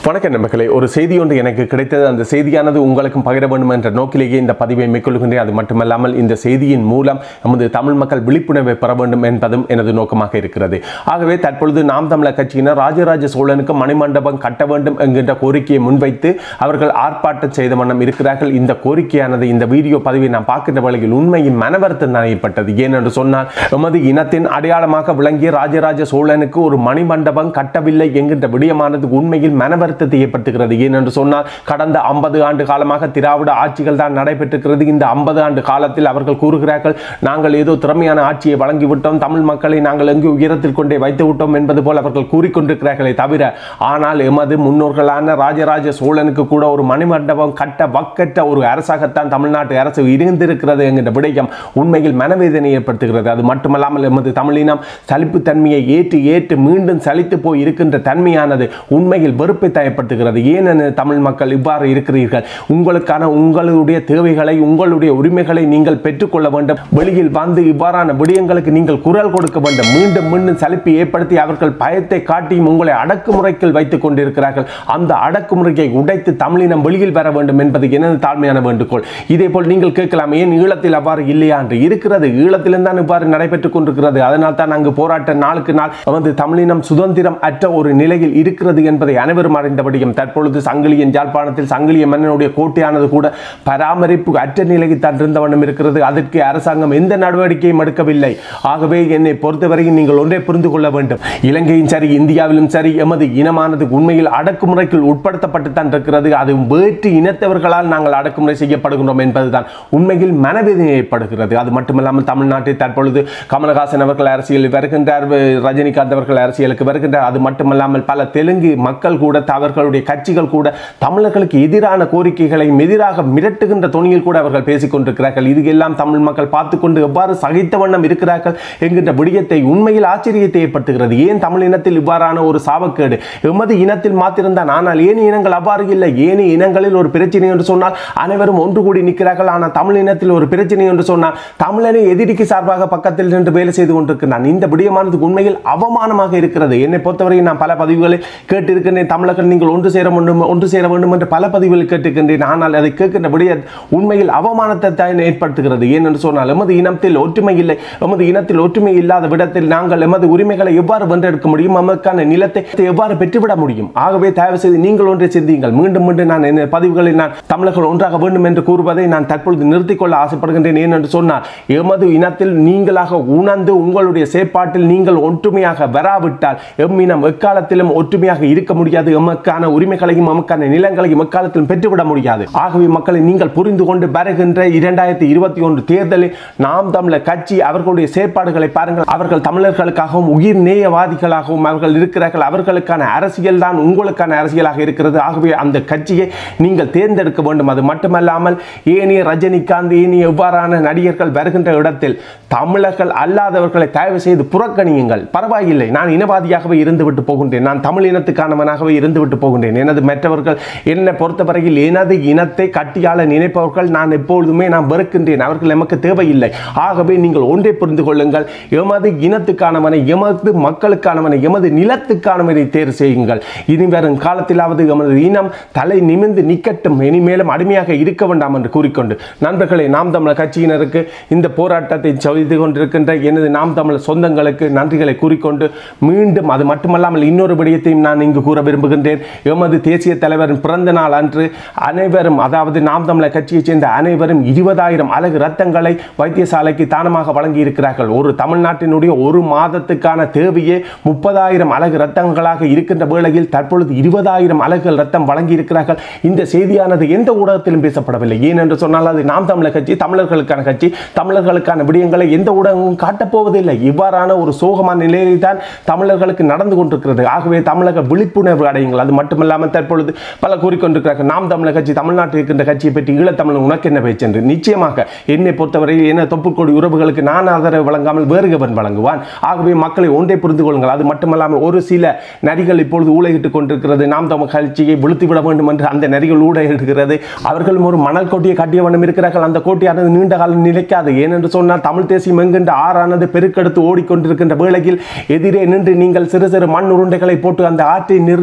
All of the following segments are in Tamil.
வணக்கம் நண்பர்களே ஒரு செய்தி ஒன்று எனக்கு கிடைத்தது அந்த செய்தியானது உங்களுக்கும் பகிர வேண்டும் என்ற நோக்கிலேயே இந்த பதிவை மேற்கொள்கின்றேன் அது மட்டுமல்லாமல் இந்த செய்தியின் மூலம் நமது தமிழ் மக்கள் விழிப்புணர்வை பெற வேண்டும் என்பதும் எனது நோக்கமாக இருக்கிறது ஆகவே தற்பொழுது நாம் தமிழர் கட்சியினர் ராஜராஜ சோழனுக்கு மணிமண்டபம் கட்ட வேண்டும் என்கின்ற கோரிக்கையை முன்வைத்து அவர்கள் ஆர்ப்பாட்டம் செய்த வண்ணம் இருக்கிறார்கள் இந்த கோரிக்கையானது இந்த வீடியோ பதிவை நான் பார்க்கின்ற வேளையில் உண்மையின் மனவருத்தம் தான் ஏற்பட்டது ஏனென்று சொன்னால் எமது இனத்தின் அடையாளமாக விளங்கிய ராஜராஜ சோழனுக்கு ஒரு மணிமண்டபம் கட்டவில்லை என்கின்ற விடயமானது உண்மையில் மனவருத்தத்தை ஏற்படுத்துகிறது ஏனென்று சொன்னால் கடந்த ஐம்பது ஆண்டு காலமாக திராவிட ஆட்சிகள் தான் நடைபெற்றிருக்கிறது இந்த ஐம்பது ஆண்டு காலத்தில் அவர்கள் கூறுகிறார்கள் நாங்கள் ஏதோ திறமையான ஆட்சியை வழங்கிவிட்டோம் தமிழ் மக்களை நாங்கள் எங்கு உயரத்தில் கொண்டே வைத்து விட்டோம் என்பது போல் அவர்கள் கூறிக்கொண்டிருக்கிறார்களே தவிர ஆனால் எமது முன்னோர்களான ராஜராஜ சோழனுக்கு கூட ஒரு மணிமண்டபம் கட்ட வக்கற்ற ஒரு அரசாகத்தான் தமிழ்நாட்டு அரசு இருந்திருக்கிறது என்கின்ற விடயம் உண்மையில் மனவேதனை ஏற்படுத்துகிறது அது மட்டுமல்லாமல் எமது தமிழினம் சலிப்புத்தன்மையை ஏற்று ஏற்று மீண்டும் சலித்து போய் இருக்கின்ற தன்மையானது உண்மையில் வெறுப்பை ஏற்படுத்துகிறது ஏனென தமிழ் மக்கள் இவ்வாறு இருக்கிறீர்கள் உங்களுக்கான உங்களுடைய தேவைகளை உங்களுடைய உரிமைகளை நீங்கள் பெற்றுக்கொள்ள வேண்டும் வெளியில் வந்து இவ்வாறான விடயங்களுக்கு நீங்கள் குரல் கொடுக்க வேண்டும் மீண்டும் மீண்டும் சலிப்பை ஏற்படுத்தி அவர்கள் பயத்தை காட்டியும் உங்களை அடக்குமுறைக்குள் வைத்துக் கொண்டிருக்கிறார்கள் அந்த அடக்குமுறையை உடைத்து தமிழினம் வெளியில் வர வேண்டும் என்பது எனது தாழ்மையான வேண்டுகோள் இதே போல் நீங்கள் கேட்கலாம் ஏன் ஈழத்தில் அவ்வாறு இல்லையா என்று இருக்கிறது ஈழத்திலும் தான் இவ்வாறு நடைபெற்றுக் கொண்டிருக்கிறது அதனால் தான் அங்கு போராட்ட நாளுக்கு நாள் வந்து தமிழினம் சுதந்திரம் அற்ற ஒரு நிலையில் இருக்கிறது என்பதை அனைவரும் அறிந்தபடியும் தற்பொழுது சங்கிலியன் யாழ்ப்பாணத்தில் சங்கிலிய மன்னனுடைய கோட்டையானது கூட பராமரிப்பு அற்ற நிலையில் தான் இருந்த வண்ணம் இருக்கிறது அதற்கு அரசாங்கம் எந்த நடவடிக்கையும் எடுக்கவில்லை ஆகவே என்னை பொறுத்தவரையும் நீங்கள் ஒன்றை புரிந்து கொள்ள வேண்டும் இலங்கையும் சரி இந்தியாவிலும் சரி எமது இனமானது உண்மையில் அடக்குமுறைக்குள் உட்படுத்தப்பட்டு தான் இருக்கிறது அது வேற்று இனத்தவர்களால் நாங்கள் அடக்குமுறை செய்யப்படுகின்றோம் என்பதுதான் உண்மையில் மனவேதனை ஏற்படுகிறது அது மட்டுமல்லாமல் தமிழ்நாட்டில் தற்பொழுது கமலஹாசன் அவர்கள் அரசியலில் வருகின்றார் ரஜினிகாந்த் அவர்கள் அரசியலுக்கு வருகின்றார் அது மட்டுமல்லாமல் பல தெலுங்கு மக்கள் கூட அவர்களுடைய கட்சிகள் கூட தமிழர்களுக்கு எதிரான கோரிக்கைகளையும் எதிராக மிரட்டுகின்ற துணியில் கூட அவர்கள் பேசிக் கொண்டிருக்கிறார்கள் இது எல்லாம் தமிழ் மக்கள் பார்த்து கொண்டு எவ்வாறு சகித்த வண்ணம் இருக்கிறார்கள் என்கின்ற விடயத்தை உண்மையில் ஆச்சரியத்தை ஏற்படுத்துகிறது ஏன் தமிழ் இனத்தில் இவ்வாறான ஒரு சாபக்கேடு எமது இனத்தில் மாத்திருந்தான் ஆனால் ஏனைய இனங்கள் அவ்வாறு இல்லை ஏனைய இனங்களில் ஒரு பிரச்சனை என்று சொன்னால் அனைவரும் ஒன்று கூடி நிற்கிறார்கள் ஆனால் தமிழ் இனத்தில் ஒரு பிரச்சனை என்று சொன்னால் தமிழனை எதிரிக்கு சார்பாக பக்கத்தில் நின்று வேலை செய்து கொண்டிருக்கிறான் இந்த விடயமானது உண்மையில் அவமானமாக இருக்கிறது என்னை பொறுத்தவரை நான் பல பதிவுகளை கேட்டிருக்கின்றேன் தமிழர்கள் நீங்கள் ஒன்று சேர வேண்டும் ஒன்று சேர வேண்டும் என்று பல பதிவுகள் கேட்டிருக்கின்றேன் ஆனால் அதை கேட்கின்ற விடய உண்மையில் அவமானத்தை தான் ஏற்படுத்துகிறது ஏனென்று சொன்னால் எமது இனத்தில் ஒற்றுமை இல்லை எமது இனத்தில் ஒற்றுமை இல்லாத விடத்தில் நாங்கள் எமது உரிமைகளை எவ்வாறு வென்றெடுக்க முடியும் நமக்கான நிலத்தை எவ்வாறு பெற்றுவிட முடியும் ஆகவே தயவு செய்து நீங்கள் ஒன்றை சிந்தியுங்கள் மீண்டும் மீண்டும் நான் என்ன பதிவுகளில் நான் தமிழர்கள் ஒன்றாக வேண்டும் என்று கூறுவதை நான் தற்பொழுது நிறுத்திக் கொள்ள ஆசைப்படுகின்றேன் ஏனென்று சொன்னால் எமது இனத்தில் நீங்களாக உணர்ந்து உங்களுடைய செயற்பாட்டில் நீங்கள் ஒற்றுமையாக வராவிட்டால் எம் இனம் எக்காலத்திலும் ஒற்றுமையாக இருக்க முடியாது எமக்கான உரிமைகளையும் எமக்கான நிலங்களையும் எக்காலத்திலும் பெற்றுவிட முடியாது ஆகவே மக்களை நீங்கள் புரிந்து கொண்டு வருகின்ற இரண்டாயிரத்தி இருபத்தி ஒன்று தேர்தலில் நாம் தமிழர் கட்சி அவர்களுடைய செயற்பாடுகளை பாருங்கள் அவர்கள் தமிழர்களுக்காகவும் உயிர் நேயவாதிகளாகவும் அவர்கள் இருக்கிறார்கள் அவர்களுக்கான அரசியல் தான் உங்களுக்கான அரசியலாக இருக்கிறது ஆகவே அந்த கட்சியை நீங்கள் தேர்ந்தெடுக்க வேண்டும் அது மட்டுமல்லாமல் ஏனைய ரஜினிகாந்த் ஏனைய எவ்வாறான நடிகர்கள் வருகின்ற இடத்தில் தமிழர்கள் அல்லாதவர்களை தயவு செய்து புறக்கணியுங்கள் பரவாயில்லை நான் இனவாதியாகவே இருந்துவிட்டு போகின்றேன் நான் தமிழ் இனத்துக்கானவனாகவே இருந்துவிட்டு போகின்றேன் எனது மற்றவர்கள் என்னை பொறுத்தவரையில் எனது இனத்தை கட்டியாள நினைப்பவர்கள் நான் எப்பொழுதுமே நான் வெறுக்கின்றேன் அவர்கள் எமக்கு தேவையில்லை ஆகவே நீங்கள் ஒன்றை புரிந்து கொள்ளுங்கள் எமது இனத்துக்கானவனை எமது மக்களுக்கானவனை எமது நிலத்துக்கானவனை தேர்வு செய்யுங்கள் இனி வரும் காலத்திலாவது எமது இனம் தலை நிமிர்ந்து நிக்கட்டும் இனிமேலும் அடிமையாக இருக்க வேண்டாம் என்று கூறிக்கொண்டு நண்பர்களே நாம் தமிழர் கட்சியினருக்கு இந்த போராட்டத்தை செய்து கொண்டிருக்கின்ற எனது நாம் தமிழர் சொந்தங்களுக்கு நன்றிகளை கூறிக்கொண்டு மீண்டும் அது மட்டுமல்லாமல் இன்னொரு விடயத்தையும் நான் இங்கு கூற விரும்புகின்றேன் எமது தேசிய தலைவரின் பிறந்த நாள் அன்று அனைவரும் அதாவது நாம் தமிழர் கட்சியைச் சேர்ந்த அனைவரும் இருபதாயிரம் அழகு ரத்தங்களை வைத்தியசாலைக்கு தானமாக வழங்கி இருக்கிறார்கள் ஒரு தமிழ்நாட்டினுடைய ஒரு மாதத்துக்கான தேவையே முப்பதாயிரம் அழகு ரத்தங்களாக இருக்கின்ற வேளையில் தற்பொழுது இருபதாயிரம் அழகுகள் ரத்தம் வழங்கி இருக்கிறார்கள் இந்த செய்தியானது எந்த ஊடகத்திலும் பேசப்படவில்லை ஏனென்று சொன்னால் அது நாம் தமிழர் கட்சி தமிழர்களுக்கான கட்சி தமிழர்களுக்கான விடயங்களை எந்த ஊடகமும் காட்டப்போவதில்லை இவ்வாறான ஒரு சோகமான நிலையில் தான் தமிழர்களுக்கு நடந்து கொண்டிருக்கிறது ஆகவே தமிழக விழிப்புணர்வு அடையுங்கள் அது மட்டுமல்லாமல் தற்பொழுது பல கூறிக்கொண்டிருக்கிறார்கள் நாம் தமிழர் கட்சி தமிழ்நாட்டில் இருக்கின்ற கட்சியை பற்றி ஈழத்தமிழ் உனக்கு என்ன பேச்சு என்று நிச்சயமாக என்னை பொறுத்தவரையில் என்ன தொப்புக்கொடி உறவுகளுக்கு நான் ஆதரவு வழங்காமல் வேறு எவன் வழங்குவான் ஆகவே மக்களை ஒன்றை புரிந்து கொள்ளுங்கள் அது மட்டுமல்லாமல் ஒரு சில நரிகள் இப்பொழுது ஊழையிட்டுக் கொண்டிருக்கிறது நாம் தமிழ் கட்சியை விழுத்திவிட வேண்டும் என்று அந்த நரிகள் ஊழையிடுகிறது அவர்களும் ஒரு மணல் கோட்டையை கட்டிய வண்ணம் இருக்கிறார்கள் அந்த கோட்டையானது நீண்ட காலம் நிலைக்காது ஏனென்று சொன்னால் தமிழ் தேசியம் என்கின்ற ஆறானது பெருக்கெடுத்து ஓடிக்கொண்டிருக்கின்ற வேளையில் எதிரே நின்று நீங்கள் சிறு சிறு மண் உருண்டைகளை போட்டு அந்த ஆற்றை நிறுத்திவிடலாம்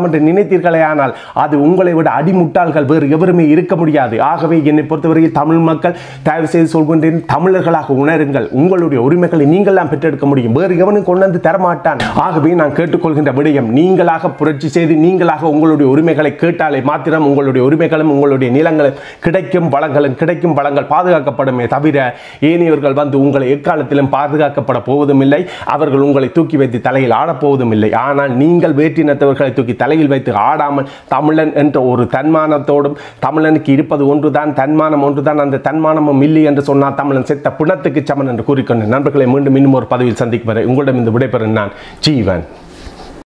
என்று நினைத்தீர்களே ஆனால் அது உங்களை விட அடிமுட்டாள்கள் வேறு எவருமே இருக்க முடியாது ஆகவே என்னை பொறுத்தவரையில் தமிழ் மக்கள் தயவு செய்து சொல்கின்றேன் தமிழர்களாக உணருங்கள் உங்களுடைய உரிமைகளை நீங்கள் தான் பெற்றெடுக்க முடியும் வேறு எவனும் கொண்டு வந்து தரமாட்டான் ஆகவே நான் கேட்டுக்கொள்கின்ற விடயம் நீங்களாக புரட்சி செய்து நீங்களாக உங்களுடைய உரிமைகளை கேட்டாலே மாத்திரம் உங்களுடைய உரிமைகளும் உங்களுடைய நிலங்களும் கிடைக்கும் வளங்களும் கிடைக்கும் வளங்கள் பாதுகாக்கப்படுமே தவிர ஏனையவர்கள் வந்து உங்களை எக்காலத்திலும் பாதுகாக்கப்பட போவதும் இல்லை அவர்கள் உங்களை தூக்கி வைத்து தலையில் ஆடப்போவதும் இல்லை ஆனால் நீங்கள் வேற்றினத்தவர்களை தூக்கி தலையில் வைத்து ஆடாமல் தமிழன் என்ற ஒரு தன்மானத்தோடும் தமிழனுக்கு இருப்பது ஒன்றுதான் தன்மானம் ஒன்றுதான் அந்த தன்மானமும் இல்லை என்று சொன்னால் தமிழன் செத்த பிணத்துக்கு சமன் என்று கூறிக்கொண்டு நண்பர்களை மீண்டும் இன்னும் ஒரு பதவியில் சந்திக்கும் வரை உங்களிடம் இந்த விடைபெறும் நான் ஜீவன்